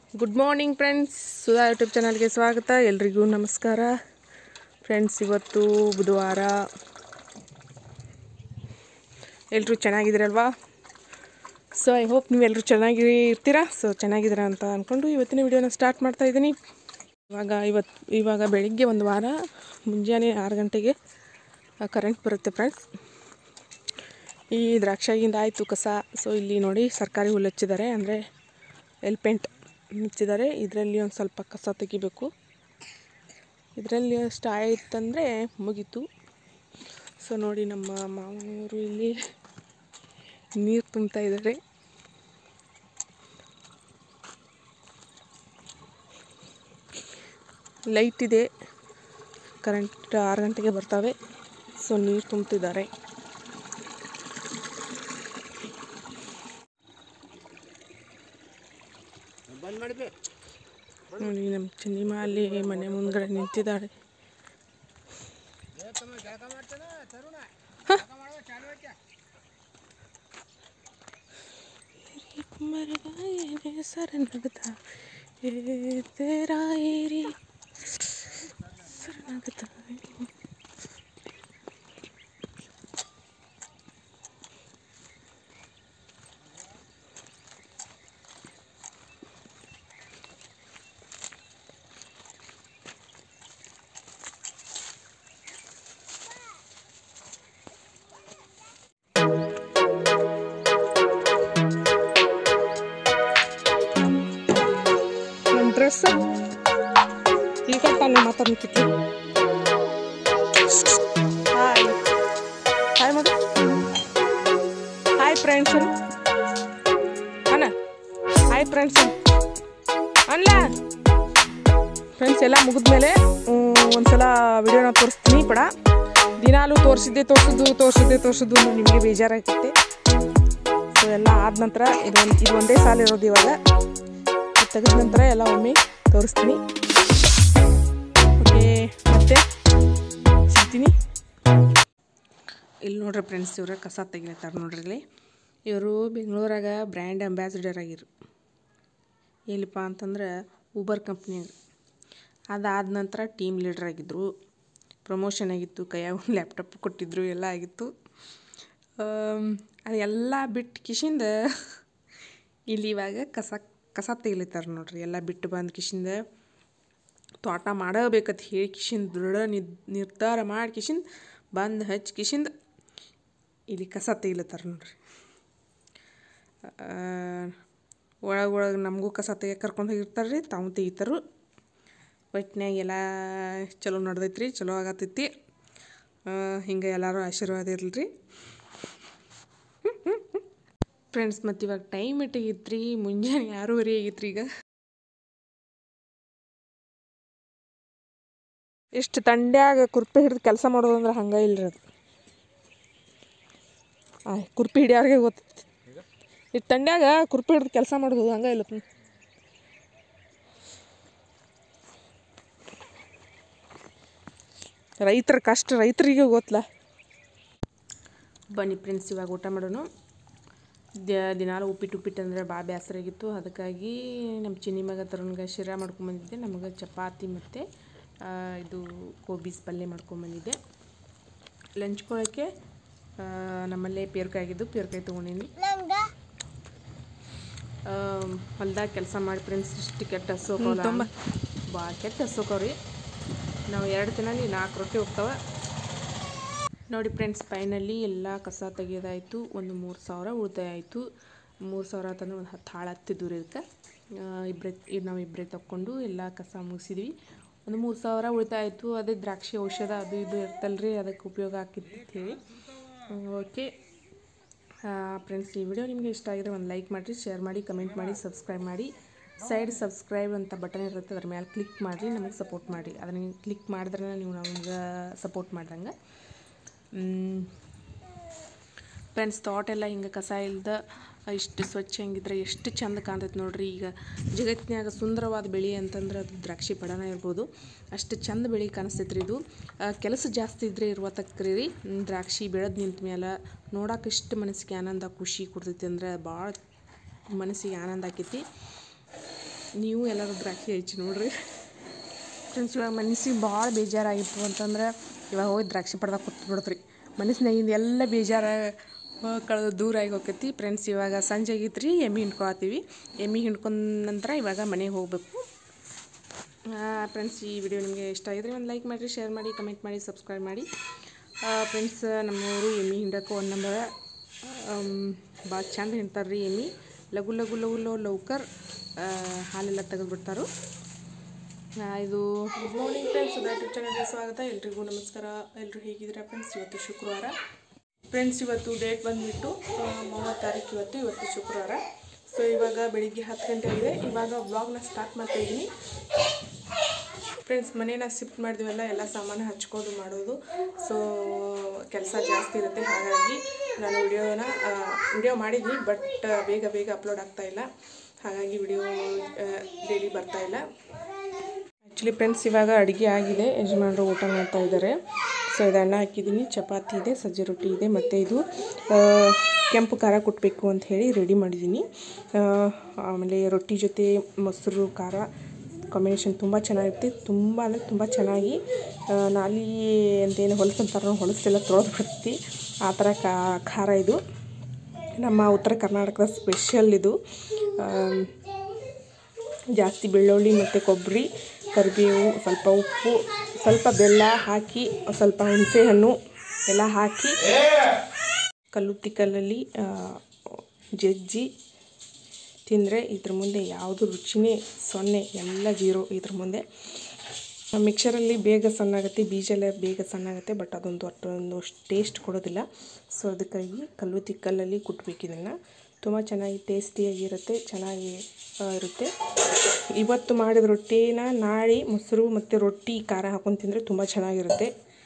Good morning friends Sudha YouTube ಚಾನಲ್ಗೆ ಸ್ವಾಗತ ಎಲ್ರಿಗೂ ನಮಸ್ಕಾರ ಫ್ರೆಂಡ್ಸ್ ಇವತ್ತು ಬುಧವಾರ ಎಲ್ಲರೂ ಚೆನ್ನಾಗಿದ್ದೀರಲ್ವಾ ಸೊ ಐ ಹೋಪ್ ನೀವೆಲ್ಲರೂ ಚೆನ್ನಾಗಿ ಇರ್ತೀರಾ ಸೊ ಚೆನ್ನಾಗಿದ್ದೀರಾ ಅಂತ ಅಂದ್ಕೊಂಡು ಇವತ್ತಿನ ವಿಡಿಯೋನ ಸ್ಟಾರ್ಟ್ ಮಾಡ್ತಾ ಇದ್ದೀನಿ ಇವಾಗ ಇವತ್ತು ಇವಾಗ ಬೆಳಿಗ್ಗೆ ಒಂದು ವಾರ ಮುಂಜಾನೆ ಆರು ಗಂಟೆಗೆ ಕರೆಂಟ್ ಬರುತ್ತೆ ಫ್ರೆಂಡ್ಸ್ ಈ ದ್ರಾಕ್ಷಾಗಿಂದ ಆಯಿತು ಕಸ ಸೊ ಇಲ್ಲಿ ನೋಡಿ ಸರ್ಕಾರಿ ಹುಲ್ಲು ಹಚ್ಚಿದ್ದಾರೆ ಅಂದರೆ ಎಲ್ಪೆಂಟ್ ಮುಚ್ಚಿದ್ದಾರೆ ಇದರಲ್ಲಿ ಒಂದು ಸ್ವಲ್ಪ ಕಸ ತೆಗಿಬೇಕು ಇದರಲ್ಲಿ ಅಷ್ಟು ಆಯ್ತಂದರೆ ಮುಗೀತು ಸೊ ನೋಡಿ ನಮ್ಮ ಮಾವನವರು ಇಲ್ಲಿ ನೀರು ತುಂಬ್ತಾ ಇದ್ದಾರೆ ಲೈಟ್ ಇದೆ ಕರೆಂಟ್ ಆರು ಗಂಟೆಗೆ ಬರ್ತವೆ ಸೊ ನೀರು ತುಂಬ್ತಿದ್ದಾರೆ ನೋಡಿ ನಮ್ಮ ಚಿನ್ನಿಮ ಅಲ್ಲಿ ಮನೆ ಮುಂದ್ಗಡೆ ನಿಂತಿದ್ದಾಳೆ ಹ? ಮರಗಾಯನೆ ಸರನಗದ ಏ ತೇರಾ ಏರಿ ಸರನಗದ ನನ್ನ ಡ್ರೆಸ್ ಈಗ ತಾನು ಮಾತಾಡ್ತಿತ್ತು ಹಾಯ್ ಹಾಯ್ ಮಗ ಹಾಯ್ ಫ್ರೆಂಡ್ಸ್ ಅಣ್ಣ ಹಾಯ್ ಫ್ರೆಂಡ್ಸ್ ಅಲ್ಲ ಫ್ರೆಂಡ್ಸ್ ಎಲ್ಲ ಮುಗಿದ್ಮೇಲೆ ಒಂದ್ಸಲ ವಿಡಿಯೋನ ತೋರಿಸ್ತೀನಿ ಪಡ ದಿನಾಲು ತೋರಿಸಿದ್ದೆ ತೋರಿಸಿದ್ದು ತೋರಿಸಿದ್ದೆ ತೋರಿಸಿದ್ದು ನಿಮಗೆ ಬೇಜಾರಾಗುತ್ತೆ ಸೊ ಎಲ್ಲ ಆದ ನಂತರ ಇದೊಂದು ಇದು ಒಂದೇ ಸಾಲ ಇರೋದು ಇವಾಗ ಇದು ತೆಗೆದ ನಂತರ ಎಲ್ಲ ಒಮ್ಮೆ ತೋರಿಸ್ತೀನಿ ಓಕೆ ಮತ್ತೆ ಸಿಗ್ತೀನಿ ಇಲ್ಲಿ ನೋಡ್ರಿ ಫ್ರೆಂಡ್ಸ್ ಇವ್ರ ಕಸ ತೆಗಿಲತ್ತಾರ ನೋಡ್ರಿ ಇಲ್ಲಿ ಇವರು ಬೆಂಗಳೂರಾಗ ಬ್ರ್ಯಾಂಡ್ ಅಂಬ್ಯಾಸಿಡರ್ ಆಗಿರು ಎಲ್ಲಿಪ್ಪ ಅಂತಂದ್ರೆ ಊಬರ್ ಕಂಪ್ನಿಯಾಗ ಅದಾದ ನಂತರ ಟೀಮ್ ಲೀಡರ್ ಆಗಿದ್ದರು ಪ್ರಮೋಷನ್ ಆಗಿತ್ತು ಕೈಯಾಗ ಒಂದು ಲ್ಯಾಪ್ಟಾಪ್ ಕೊಟ್ಟಿದ್ರು ಎಲ್ಲ ಆಗಿತ್ತು ಆಮ್, ಅದೆಲ್ಲ ಬಿಟ್ಟು ಕಿಶಿಂದ ಇಲ್ಲಿ ಇವಾಗ ಕಸ ಕಸ ತೆಗಿಲತ್ತಾರ ನೋಡ್ರಿ ಎಲ್ಲ ಬಿಟ್ಟು ಬಂದು ಕಿಶಿಂದ ತೋಟ ಮಾಡಬೇಕಂತ ಹೇಳಿ ಕಿಶಿಂದ ದೃಢ ನಿದ್ ನಿರ್ಧಾರ ಮಾಡಿ ಕಿಶಿಂದ ಬಂದು ಹಚ್ಚಿ ಕಿಶಿಂದ ಇಲ್ಲಿ ಕಸ ತೆಗಿಲತ್ತಾರ ನೋಡ್ರಿ ಒಳಗೆ ಒಳಗೆ ನಮಗೂ ಕಸ ತೆಗಿಯಕ್ಕೆ ಕರ್ಕೊಂಡು ಹೋಗಿರ್ತಾರೆ ರೀ ತಾವು ತೆಗಿತಾರು ಒಟ್ಟಿನಾಗ ಎಲ್ಲ ಚಲೋ ನಡ್ದೈತ್ರಿ ಚಲೋ ಆಗತ್ತೈತಿ ಹಿಂಗೆ ಎಲ್ಲರೂ ಆಶೀರ್ವಾದ ಇರಲಿ ರೀ ಫ್ರೆಂಡ್ಸ್ ಮತ್ತು ಇವಾಗ ಟೈಮ್ ಎಷ್ಟಾಗಿತ್ತು ರೀ ಮುಂಜಾನೆ ಆರೂವರೆ ಆಗೈತ್ರಿ ಈಗ ಎಷ್ಟು ತಂಡ್ಯಾಗ ಕುರ್ಪಿ ಹಿಡಿದು ಕೆಲಸ ಮಾಡೋದು ಅಂದ್ರೆ ಹಂಗೆ ಇಲ್ರಿ ಅದು ಆ ಕುರ್ಪಿ ಹಿಡಿಯೋರಿಗೆ ಗೊತ್ತೈತಿ ಈ ತಂಡ್ಯಾಗ ಕುರ್ಪಿ ಹಿಡಿದು ಕೆಲಸ ಮಾಡೋದು ಹಂಗೆ ಇಲ್ಲ ರೈತರ ಕಷ್ಟ ರೈತರಿಗೆ ಗೊತ್ತಲ್ಲ ಬನ್ನಿ ಫ್ರೆಂಡ್ಸ್ ಇವಾಗ ಊಟ ಮಾಡೋಣ ದ ದಿನಾಲು ಉಪ್ಪಿಟ್ಟು ಉಪ್ಪಿಟ್ಟು ಅಂದರೆ ಭಾಳ ಬೇಸರ ಆಗಿತ್ತು ಅದಕ್ಕಾಗಿ ನಮ್ಮ ಚಿನ್ನಿ ಮಗ ತರುಣ್ಗೆ ಶಿರಾ ಮಾಡ್ಕೊಂಬಂದಿದ್ದೆ ನಮಗೆ ಚಪಾತಿ ಮತ್ತು ಇದು ಕೋಬೀಸ್ ಪಲ್ಯ ಮಾಡ್ಕೊಂಬಂದಿದ್ದೆ ಲಂಚ್ ಕೊಡೋಕ್ಕೆ ನಮ್ಮಲ್ಲೇ ಪೇರ್ಕಾಯಿ ಆಗಿದ್ದು ಪೇರ್ಕಾಯಿ ತೊಗೊಂಡೀನಿ ಹೊಲ್ದಾಗ ಕೆಲಸ ಮಾಡಿ ಫ್ರೆಂಡ್ಸ್ ಇಷ್ಟು ಕೆಟ್ಟ ಹಸೋಕವಲ್ಲ ಭಾಳ ಕೆಟ್ಟ ಹಸೋಕವ್ರಿ ನಾವು ಎರಡು ದಿನಲ್ಲಿ ನಾಲ್ಕು ರೊಟ್ಟಿ ಹೋಗ್ತಾವೆ ನೋಡಿ ಫ್ರೆಂಡ್ಸ್ ಫೈನಲ್ಲಿ ಎಲ್ಲ ಕಸ ತೆಗೆಯೋದಾಯಿತು ಒಂದು ಮೂರು ಸಾವಿರ ಉಳಿತಾಯ ಆಯಿತು ಮೂರು ಸಾವಿರ ಅಂತಂದ್ರೆ ಒಂದು ಹತ್ತು ಹಾಳು ಹತ್ತಿದ್ದು ಇದಕ್ಕೆ ಇಬ್ಬರೇ ನಾವು ಇಬ್ಬರೇ ತಕ್ಕೊಂಡು ಎಲ್ಲ ಕಸ ಮುಗಿಸಿದ್ವಿ ಒಂದು ಮೂರು ಸಾವಿರ ಉಳಿತಾಯ ಆಯಿತು ಅದೇ ದ್ರಾಕ್ಷಿ ಔಷಧ ಅದು ಇದು ಇರ್ತಲ್ರಿ ಅದಕ್ಕೆ ಉಪಯೋಗ ಆಕಿತ್ತು ಅಂತ ಹೇಳಿ ಓಕೆ ಫ್ರೆಂಡ್ಸ್ ಈ ವಿಡಿಯೋ ನಿಮಗೆ ಇಷ್ಟ ಆಗಿದ್ರೆ ಒಂದು ಲೈಕ್ ಮಾಡಿರಿ ಶೇರ್ ಮಾಡಿ ಕಮೆಂಟ್ ಮಾಡಿ ಸಬ್ಸ್ಕ್ರೈಬ್ ಮಾಡಿ ಸೈಡ್ ಸಬ್ಸ್ಕ್ರೈಬ್ ಅಂತ ಬಟನ್ ಇರುತ್ತೆ ಅದ್ರ ಮೇಲೆ ಕ್ಲಿಕ್ ಮಾಡಿರಿ ನಮಗೆ ಸಪೋರ್ಟ್ ಮಾಡಿ ಅದನ್ನು ಕ್ಲಿಕ್ ಮಾಡಿದ್ರೆ ನೀವು ನಮ್ಗೆ ಸಪೋರ್ಟ್ ಮಾಡ್ದಂಗೆ ಫ್ರೆಂಡ್ಸ್ ತೋಟೆಲ್ಲ ಹಿಂಗೆ ಕಸ ಇಲ್ದ ಇಷ್ಟು ಸ್ವಚ್ಛ ಹೆಂಗಿದ್ರೆ ಎಷ್ಟು ಚಂದ ಕಾಣ್ತೈತೆ ನೋಡ್ರಿ ಈಗ ಜಗತ್ತಿನಾಗ ಸುಂದರವಾದ ಬೆಳೆ ಅಂತಂದ್ರೆ ಅದು ದ್ರಾಕ್ಷಿ ಪಡನ ಇರ್ಬೋದು ಅಷ್ಟು ಚಂದ ಬೆಳೆ ಕಾಣಿಸ್ತೈತ್ರಿ ಇದು ಆ, ಕೆಲಸ ಜಾಸ್ತಿ ಇದ್ರೆ ಇರುವತ್ತಕ್ರಿ ರೀ ಹ್ಮ್, ದ್ರಾಕ್ಷಿ ಬೆಳೆದು ನಿಂತ ಮೇಲೆ ನೋಡಕ್ಕೆ ಇಷ್ಟು ಮನಸ್ಸಿಗೆ ಆನಂದ ಖುಷಿ ಕೊಡ್ತೈತಿ ಅಂದ್ರೆ ಭಾಳ ಮನಸ್ಸಿಗೆ ಆನಂದ ಆಕೈತಿ ನೀವು ಎಲ್ಲರೂ ದ್ರಾಕ್ಷಿ ಹೆಚ್ಚಿ ನೋಡ್ರಿ ಫ್ರೆಂಡ್ಸ್ ಇವಾಗ ಮನಸ್ಸಿಗೆ ಭಾಳ ಬೇಜಾರಾಗಿತ್ತು ಅಂತಂದ್ರೆ ಇವಾಗ ಹೋಗಿ ದ್ರಾಕ್ಷಿ ಪಡ್ದಾಗ ಕೂತ್ಬಿಡ್ತ್ರಿ ಮನಸ್ಸಿನಾಗಿಂದ ಎಲ್ಲ ಬೇಜಾರ ಕಳೆದು ದೂರ ಆಗಿ ಹೋಗ್ತೈತಿ ಫ್ರೆಂಡ್ಸ್ ಇವಾಗ ಸಂಜೆ ಆಗಿತ್ತು ರೀ ಎಮ್ಮೆ ಹಿಂಡ್ಕೊಳತ್ತೀವಿ ಎಮ್ಮೆ ಹಿಂಡ್ಕೊಂಡ ನಂತರ ಇವಾಗ ಮನೆಗೆ ಹೋಗಬೇಕು ಫ್ರೆಂಡ್ಸ್ ಈ ವಿಡಿಯೋ ನಿಮಗೆ ಇಷ್ಟ ಆಗಿದ್ರೆ ಒಂದು ಲೈಕ್ ಮಾಡಿರಿ ಶೇರ್ ಮಾಡಿ ಕಮೆಂಟ್ ಮಾಡಿ ಸಬ್ಸ್ಕ್ರೈಬ್ ಮಾಡಿ ಫ್ರೆಂಡ್ಸ್ ನಮ್ಮವರು ಎಮ್ಮೆ ಹಿಂಡಕ್ಕೆ ಒಂದು ನಂಬರ್ ಭಾಳ ಚಂದ ಹಿಂಡ್ತಾರೆ ರೀ ಎಮ್ಮೆ ಲಘು ಲಘು ಲಘು ಲೋ ಲೌಕರ್ ಆ, ಹಾಲೆಲ್ಲ ತೆಗೆದುಬಿಡ್ತಾರೋ ಇದು ಗುಡ್ ಮಾರ್ನಿಂಗ್ ಫ್ರೆಂಡ್ಸ್ ಯೂಟ್ಯೂಬ್ ಚಾನಲ್ಗೆ ಸ್ವಾಗತ ಎಲ್ರಿಗೂ ನಮಸ್ಕಾರ ಎಲ್ಲರೂ ಹೇಗಿದ್ದೀರಾ ಫ್ರೆಂಡ್ಸ್ ಇವತ್ತು ಶುಕ್ರವಾರ ಫ್ರೆಂಡ್ಸ್ ಇವತ್ತು ಡೇಟ್ ಬಂದುಬಿಟ್ಟು ಮೂವತ್ತು ತಾರೀಕು ಇವತ್ತು ಇವತ್ತು ಶುಕ್ರವಾರ ಸೊ ಇವಾಗ ಬೆಳಿಗ್ಗೆ ಹತ್ತು ಗಂಟೆ ಆಗಿದೆ ಇವಾಗ ವ್ಲಾಗ್ನ ಸ್ಟಾರ್ಟ್ ಮಾಡ್ತಾ ಇದ್ದೀನಿ ಫ್ರೆಂಡ್ಸ್ ಮನೇನ ಶಿಫ್ಟ್ ಮಾಡಿದ್ವಲ್ಲ ಎಲ್ಲ ಸಾಮಾನು ಹಚ್ಕೊಂಡು ಮಾಡೋದು ಸೊ ಕೆಲಸ ಜಾಸ್ತಿ ಇರುತ್ತೆ ಹಾಗಾಗಿ ನಾನು ವಿಡಿಯೋನ ವಿಡಿಯೋ ಮಾಡಿದ್ವಿ ಬಟ್ ಬೇಗ ಬೇಗ ಅಪ್ಲೋಡ್ ಆಗ್ತಾ ಇಲ್ಲ ಹಾಗಾಗಿ ವಿಡಿಯೋ ಡೈಲಿ ಬರ್ತಾ ಇಲ್ಲ ಆ್ಯಕ್ಚುಲಿ ಫ್ರೆಂಡ್ಸ್ ಇವಾಗ ಅಡುಗೆ ಆಗಿದೆ ಯಜಮಾನರು ಊಟ ಮಾಡ್ತಾ ಇದ್ದಾರೆ ಸೊ ಇದು ಅನ್ನ ಹಾಕಿದ್ದೀನಿ ಚಪಾತಿ ಇದೆ ಸಜ್ಜೆ ರೊಟ್ಟಿ ಇದೆ ಮತ್ತು ಇದು ಆ, ಕೆಂಪು ಖಾರ ಕುಟ್ಟಬೇಕು ಅಂತ ಹೇಳಿ ರೆಡಿ ಮಾಡಿದ್ದೀನಿ ಆ, ಆಮೇಲೆ ರೊಟ್ಟಿ ಜೊತೆ ಮೊಸರು ಖಾರ ಕಾಂಬಿನೇಷನ್ ತುಂಬ ಚೆನ್ನಾಗಿರುತ್ತೆ ತುಂಬ ಅಂದರೆ ತುಂಬ ಚೆನ್ನಾಗಿ ಆ, ನಾಲಿ ಅಂತೇನು ಹೊಲಸಂತಾರ ಹೊಲಸೆಲ್ಲ ತೊಳೆದು ಬಿಡ್ತಿ ಆ ಥರ ಕಾ ಖಾರ ಇದು ನಮ್ಮ ಉತ್ತರ ಕರ್ನಾಟಕದ ಸ್ಪೆಷಲ್ ಇದು ಆಮ್, ಜಾಸ್ತಿ ಬೆಳ್ಳುಳ್ಳಿ ಮತ್ತು ಕೊಬ್ಬರಿ ಕರಿಬೇವು ಸ್ವಲ್ಪ ಉಪ್ಪು ಸ್ವಲ್ಪ ಬೆಲ್ಲ ಹಾಕಿ ಸ್ವಲ್ಪ ಹುಣಸೆ ಹಣ್ಣು ಎಲ್ಲ ಹಾಕಿ ಕಲ್ಲು ತಿಕ್ಕಲಲ್ಲಿ ಆ, ಜಜ್ಜಿ ತಿಂದರೆ ಇದ್ರ ಮುಂದೆ ಯಾವುದು ರುಚಿನೇ ಸೊನ್ನೆ ಎಲ್ಲ ಜೀರೋ ಇದ್ರ ಮುಂದೆ ಮಿಕ್ಸರಲ್ಲಿ ಬೇಗ ಸಣ್ಣಾಗುತ್ತೆ ಬೀಜ ಎಲ್ಲ ಬೇಗ ಸಣ್ಣಾಗುತ್ತೆ ಬಟ್ ಅದೊಂದು ಅಷ್ಟೊಂದು ಟೇಸ್ಟ್ ಕೊಡೋದಿಲ್ಲ ಸೊ ಅದಕ್ಕಾಗಿ ಕಲ್ಲು ತಿಕ್ಕಲಲ್ಲಿ ಕುಟ್ಬೇಕು ಇದನ್ನು ತುಂಬ ಚೆನ್ನಾಗಿ ಟೇಸ್ಟಿಯಾಗಿರುತ್ತೆ ಚೆನ್ನಾಗಿ ಆ, ಇರುತ್ತೆ ಇವತ್ತು ಮಾಡಿದ ರೊಟ್ಟಿನ ನಾಳೆ ಮೊಸರು ಮತ್ತು ರೊಟ್ಟಿ ಖಾರ ಹಾಕೊಂಡು ತಿಂದರೆ ತುಂಬ ಚೆನ್ನಾಗಿರುತ್ತೆ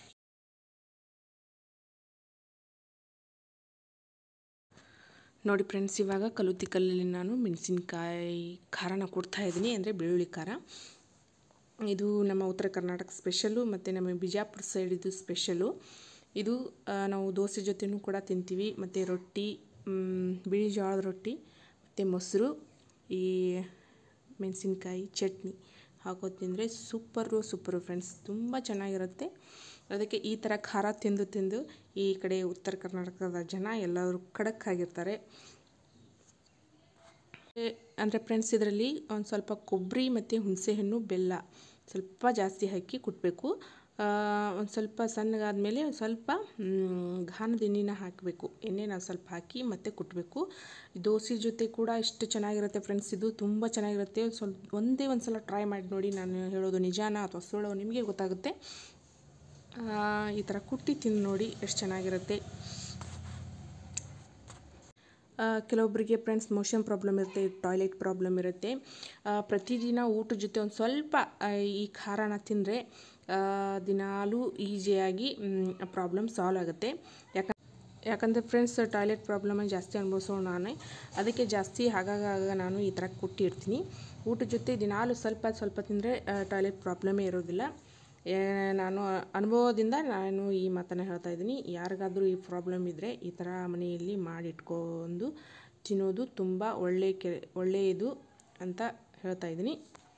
ನೋಡಿ ಫ್ರೆಂಡ್ಸ್ ಇವಾಗ ಕಲ್ಲುತ್ತಿ ಕಲ್ಲಲ್ಲಿ ನಾನು ಮೆಣಸಿನ್ಕಾಯಿ ಖಾರನ ಕೊಡ್ತಾ ಇದ್ದೀನಿ ಅಂದರೆ ಬೆಳ್ಳುಳ್ಳಿ ಖಾರ ಇದು ನಮ್ಮ ಉತ್ತರ ಕರ್ನಾಟಕ ಸ್ಪೆಷಲು ಮತ್ತು ನಮ್ಮ ಬಿಜಾಪುರ ಸೈಡ್ ಇದು ಸ್ಪೆಷಲು ಇದು ಆ, ನಾವು ದೋಸೆ ಜೊತೆನೂ ಕೂಡ ತಿಂತೀವಿ ಮತ್ತು ರೊಟ್ಟಿ ಮ್, ಬಿಳಿ ಜೋಳದ ರೊಟ್ಟಿ ಮತ್ತು ಮೊಸರು ಈ ಮೆಣಸಿನ್ಕಾಯಿ ಚಟ್ನಿ ಹಾಕೋದು ತಿಂದರೆ ಸೂಪರು ಸೂಪರು ಫ್ರೆಂಡ್ಸ್ ತುಂಬ ಚೆನ್ನಾಗಿರುತ್ತೆ ಅದಕ್ಕೆ ಈ ಥರ ಖಾರ ತಿಂದು ತಿಂದು ಈ ಕಡೆ ಉತ್ತರ ಕರ್ನಾಟಕದ ಜನ ಎಲ್ಲರೂ ಖಡಕ್ ಆಗಿರ್ತಾರೆ ಅಂದರೆ ಫ್ರೆಂಡ್ಸ್ ಇದರಲ್ಲಿ ಒಂದು ಸ್ವಲ್ಪ ಕೊಬ್ಬರಿ ಮತ್ತು ಹುಣಸೆಹಣ್ಣು ಬೆಲ್ಲ ಸ್ವಲ್ಪ ಜಾಸ್ತಿ ಹಾಕಿ ಕುಟ್ಟಬೇಕು ಒಂದು ಸ್ವಲ್ಪ ಸಣ್ಣಗಾದ್ಮೇಲೆ ಒಂದು ಸ್ವಲ್ಪ ಮ್, ಗಾನದ ಎಣ್ಣೆನ ಹಾಕಬೇಕು ಎಣ್ಣೆನ ಸ್ವಲ್ಪ ಹಾಕಿ ಮತ್ತೆ ಕುಟ್ಟಬೇಕು ದೋಸೆ ಜೊತೆ ಕೂಡ ಇಷ್ಟು ಚೆನ್ನಾಗಿರುತ್ತೆ ಫ್ರೆಂಡ್ಸ್ ಇದು ತುಂಬ ಚೆನ್ನಾಗಿರುತ್ತೆ ಒಂದ್ ಸ್ವಲ್ಪ ಒಂದೇ ಒಂದು ಸಲ ಟ್ರೈ ಮಾಡಿ ನೋಡಿ ನಾನು ಹೇಳೋದು ನಿಜಾನ ಅಥವಾ ಸುಳ್ಳು ನಿಮಗೆ ಗೊತ್ತಾಗುತ್ತೆ ಆ, ಈ ಥರ ಕುಟ್ಟಿ ತಿಂದು ನೋಡಿ ಎಷ್ಟು ಚೆನ್ನಾಗಿರುತ್ತೆ ಆ, ಕೆಲವೊಬ್ಬರಿಗೆ ಫ್ರೆಂಡ್ಸ್ ಮೋಷನ್ ಪ್ರಾಬ್ಲಮ್ ಇರುತ್ತೆ ಟಾಯ್ಲೆಟ್ ಪ್ರಾಬ್ಲಮ್ ಇರುತ್ತೆ ಆ, ಪ್ರತಿದಿನ ಊಟದ ಜೊತೆ ಒಂದು ಸ್ವಲ್ಪ ಆ, ಈ ಖಾರನ ತಿಂದರೆ ದಿನಾಲೂ ಈಸಿಯಾಗಿ ಪ್ರಾಬ್ಲಮ್ ಸಾಲ್ವ್ ಆಗುತ್ತೆ ಯಾಕ ಯಾಕಂದರೆ ಫ್ರೆಂಡ್ಸ್ ಟಾಯ್ಲೆಟ್ ಪ್ರಾಬ್ಲಮ್ ಜಾಸ್ತಿ ಅನುಭವಿಸೋ ನಾನೇ ಅದಕ್ಕೆ ಜಾಸ್ತಿ ಆಗಾಗ ಆಗಾಗ ನಾನು ಈ ಥರ ಕುಟ್ಟಿರ್ತೀನಿ ಊಟದ ಜೊತೆ ದಿನಾಲೂ ಸ್ವಲ್ಪ ಸ್ವಲ್ಪ ತಿಂದರೆ ಟಾಯ್ಲೆಟ್ ಪ್ರಾಬ್ಲಮೇ ಇರೋದಿಲ್ಲ ಏ, ನಾನು ಅನುಭವದಿಂದ ನಾನು ಈ ಮಾತನ್ನು ಹೇಳ್ತಾ ಇದ್ದೀನಿ ಯಾರಿಗಾದರೂ ಈ ಪ್ರಾಬ್ಲಮ್ ಇದ್ದರೆ ಈ ಥರ ಮನೆಯಲ್ಲಿ ಮಾಡಿಟ್ಕೊಂಡು ತಿನ್ನೋದು ತುಂಬ ಒಳ್ಳೆ ಕೆ ಒಳ್ಳೆಯದು ಅಂತ ಹೇಳ್ತಾ ಇದ್ದೀನಿ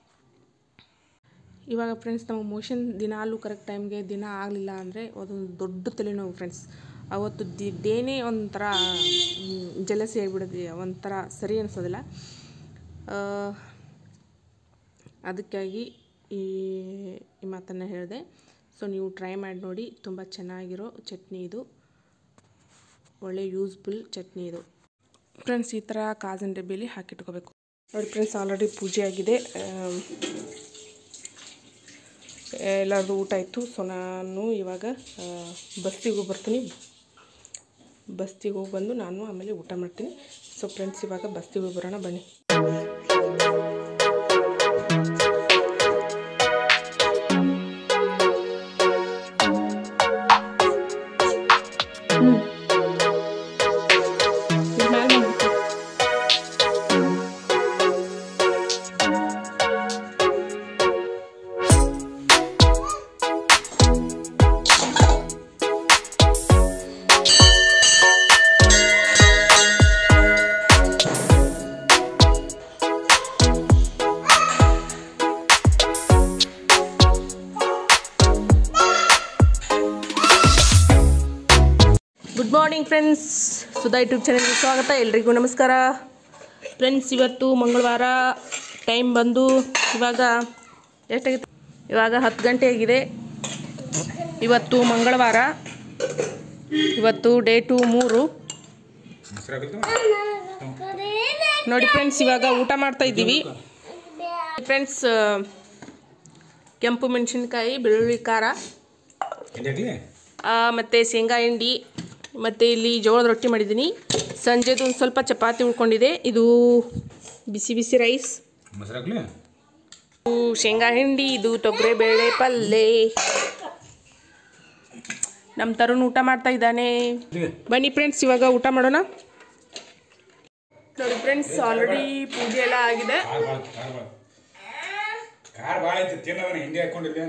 ಇವಾಗ ಫ್ರೆಂಡ್ಸ್ ನಮಗೆ ಮೋಷನ್ ದಿನಾಲೂ ಕರೆಕ್ಟ್ ಟೈಮ್ಗೆ ದಿನ ಆಗಲಿಲ್ಲ ಅಂದರೆ ಅದೊಂದು ದೊಡ್ಡ ತಲೆನೋವು ಫ್ರೆಂಡ್ಸ್ ಅವತ್ತು ದಿ ಡೇನೇ ಒಂಥರ ಜಲಸಿ ಆಗಿಬಿಡುತ್ತೆ ಒಂಥರ ಸರಿ ಅನಿಸೋದಿಲ್ಲ ಆ, ಅದಕ್ಕಾಗಿ ಈ ಈ ಮಾತನ್ನು ಹೇಳಿದೆ ಸೊ ನೀವು ಟ್ರೈ ಮಾಡಿ ನೋಡಿ ತುಂಬ ಚೆನ್ನಾಗಿರೋ ಚಟ್ನಿ ಇದು ಒಳ್ಳೆ ಯೂಸ್ಫುಲ್ ಚಟ್ನಿ ಇದು ಫ್ರೆಂಡ್ಸ್ ಈ ಥರ ಕಾಜಿನ ಡಬ್ಬಿಯಲ್ಲಿ ಹಾಕಿಟ್ಕೋಬೇಕು ನೋಡಿ ಫ್ರೆಂಡ್ಸ್ ಆಲ್ರೆಡಿ ಪೂಜೆ ಆಗಿದೆ ಆಮ್, ಎಲ್ಲರದು ಊಟ ಆಯಿತು ಸೊ ನಾನು ಇವಾಗ ಆ, ಬಸ್ತಿಗೆ ಹೋಗಿ ಬರ್ತೀನಿ ಬಸ್ತಿಗೆ ಹೋಗಿ ಬಂದು ನಾನು ಆಮೇಲೆ ಊಟ ಮಾಡ್ತೀನಿ ಸೊ ಫ್ರೆಂಡ್ಸ್ ಇವಾಗ ಬಸ್ತಿಗೆ ಹೋಗಿ ಬರೋಣ ಬನ್ನಿ ಮಾರ್ನಿಂಗ್ ಫ್ರೆಂಡ್ಸ್ ಸುಧಾ ಯೂಟ್ಯೂಬ್ ಚಾನಲ್ಗೆ ಸ್ವಾಗತ ಎಲ್ರಿಗೂ ನಮಸ್ಕಾರ ಫ್ರೆಂಡ್ಸ್ ಇವತ್ತು ಮಂಗಳವಾರ ಟೈಮ್ ಬಂದು ಇವಾಗ ಎಷ್ಟಾಗಿತ್ತು ಇವಾಗ ಹತ್ತು ಗಂಟೆ ಆಗಿದೆ ಇವತ್ತು ಮಂಗಳವಾರ ಇವತ್ತು ಡೇಟು ಮೂರು ನೋಡಿ ಫ್ರೆಂಡ್ಸ್ ಇವಾಗ ಊಟ ಮಾಡ್ತಾ ಇದ್ದೀವಿ ಫ್ರೆಂಡ್ಸ್ ಕೆಂಪು ಮೆಣಸಿನ್ಕಾಯಿ ಬೆಳ್ಳುಳ್ಳಿ ಖಾರ ಆ, ಮತ್ತೆ ಶೇಂಗಾ ಹಿಂಡಿ ಮತ್ತು ಇಲ್ಲಿ ಜೋಳದ ರೊಟ್ಟಿ ಮಾಡಿದ್ದೀನಿ ಸಂಜೆದು ಒಂದು ಸ್ವಲ್ಪ ಚಪಾತಿ ಉಳ್ಕೊಂಡಿದೆ ಇದು ಬಿಸಿ ಬಿಸಿ ರೈಸ್ ಮೊಸರಾಗ್ಲಿ ಇದು ಶೇಂಗಾ ಹಿಂಡಿ ಇದು ತೊಗರೆ ಬೇಳೆ ಪಲ್ಲೆ ನಮ್ಮ ತರುಣ್ ಊಟ ಮಾಡ್ತಾ ಇದ್ದಾನೆ ಬನ್ನಿ ಫ್ರೆಂಡ್ಸ್ ಇವಾಗ ಊಟ ಮಾಡೋಣ ನೋಡಿ ಫ್ರೆಂಡ್ಸ್ ಆಲ್ರೆಡಿ ಪೂಜೆ ಎಲ್ಲ ಆಗಿದೆ ಕಾರ್ ಭಾಳ ಕಾರ್ ಭಾಳ ಕಾರ್ ಭಾಳ ಐತಿ ತಿನ್ನೋದನ್ನ ಹಿಂದೆ ಹಾಕೊಂಡಿದ್ದೆ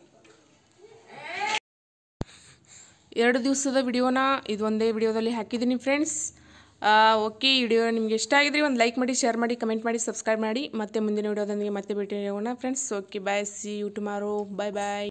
ಎರಡು ದಿವಸದ ವಿಡಿಯೋನ ಇದು ಒಂದೇ ವಿಡಿಯೋದಲ್ಲಿ ಹಾಕಿದ್ದೀನಿ ಫ್ರೆಂಡ್ಸ್ ಓಕೆ ಈ ವಿಡಿಯೋ ನಿಮಗೆ ಇಷ್ಟ ಆಗಿದ್ರೆ ಒಂದು ಲೈಕ್ ಮಾಡಿ ಶೇರ್ ಮಾಡಿ ಕಮೆಂಟ್ ಮಾಡಿ ಸಬ್ಸ್ಕ್ರೈಬ್ ಮಾಡಿ ಮತ್ತೆ ಮುಂದಿನ ವಿಡಿಯೋದೊಂದಿಗೆ ಮತ್ತೆ ಭೇಟಿ ಆಗೋಣ friends okay bye see you tomorrow bye bye